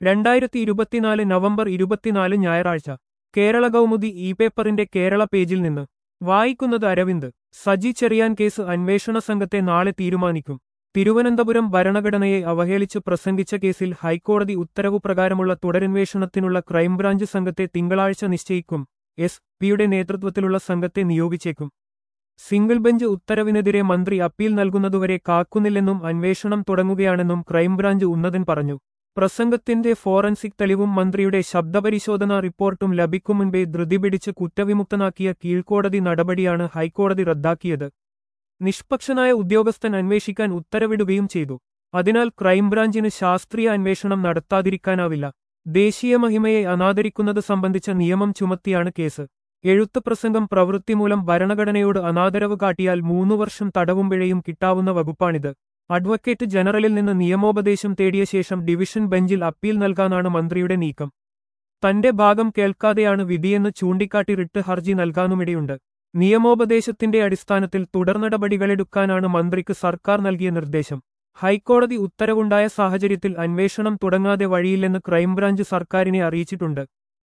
രണ്ടായിരത്തി ഇരുപത്തിനാല് നവംബർ ഇരുപത്തിനാല് ഞായറാഴ്ച കേരള കൗമുദി ഇ പേപ്പറിന്റെ കേരള പേജിൽ നിന്ന് വായിക്കുന്നത് അരവിന്ദ് സജി ചെറിയാൻ കേസ് അന്വേഷണ സംഘത്തെ നാളെ തീരുമാനിക്കും തിരുവനന്തപുരം ഭരണഘടനയെ അവഹേളിച്ച് പ്രസംഗിച്ച കേസിൽ ഹൈക്കോടതി ഉത്തരവു പ്രകാരമുള്ള തുടരന്വേഷണത്തിനുള്ള ക്രൈംബ്രാഞ്ച് സംഘത്തെ തിങ്കളാഴ്ച നിശ്ചയിക്കും എസ് പിയുടെ നേതൃത്വത്തിലുള്ള സംഘത്തെ നിയോഗിച്ചേക്കും സിംഗിൾ ബെഞ്ച് ഉത്തരവിനെതിരെ മന്ത്രി അപ്പീൽ നൽകുന്നതുവരെ കാക്കുന്നില്ലെന്നും അന്വേഷണം തുടങ്ങുകയാണെന്നും ക്രൈംബ്രാഞ്ച് ഉന്നതൻ പറഞ്ഞു പ്രസംഗത്തിന്റെ ഫോറൻസിക് തെളിവും മന്ത്രിയുടെ ശബ്ദപരിശോധനാ റിപ്പോർട്ടും ലഭിക്കും മുൻപേ ധൃതി പിടിച്ച് കുറ്റവിമുക്തനാക്കിയ കീഴ്ക്കോടതി നടപടിയാണ് ഹൈക്കോടതി റദ്ദാക്കിയത് നിഷ്പക്ഷനായ ഉദ്യോഗസ്ഥൻ അന്വേഷിക്കാൻ ഉത്തരവിടുകയും ചെയ്തു അതിനാൽ ക്രൈംബ്രാഞ്ചിന് ശാസ്ത്രീയ അന്വേഷണം നടത്താതിരിക്കാനാവില്ല ദേശീയ മഹിമയെ അനാദരിക്കുന്നത് സംബന്ധിച്ച നിയമം ചുമത്തിയാണ് കേസ് എഴുത്ത് പ്രസംഗം പ്രവൃത്തി മൂലം ഭരണഘടനയോട് അനാദരവ് കാട്ടിയാൽ മൂന്നു വർഷം തടവും പിഴയും കിട്ടാവുന്ന വകുപ്പാണിത് അഡ്വക്കേറ്റ് ജനറലിൽ നിന്ന് നിയമോപദേശം തേടിയ ശേഷം ഡിവിഷൻ ബെഞ്ചിൽ അപ്പീൽ നൽകാനാണ് മന്ത്രിയുടെ നീക്കം തന്റെ ഭാഗം കേൾക്കാതെയാണ് വിധിയെന്ന് ചൂണ്ടിക്കാട്ടി റിട്ട് ഹർജി നൽകാനുമിടയുണ്ട് നിയമോപദേശത്തിന്റെ അടിസ്ഥാനത്തിൽ തുടർ നടപടികളെടുക്കാനാണ് മന്ത്രിക്ക് സർക്കാർ നൽകിയ നിർദ്ദേശം ഹൈക്കോടതി ഉത്തരവുണ്ടായ സാഹചര്യത്തിൽ അന്വേഷണം തുടങ്ങാതെ വഴിയില്ലെന്ന് ക്രൈംബ്രാഞ്ച് സർക്കാരിനെ അറിയിച്ചിട്ടുണ്ട്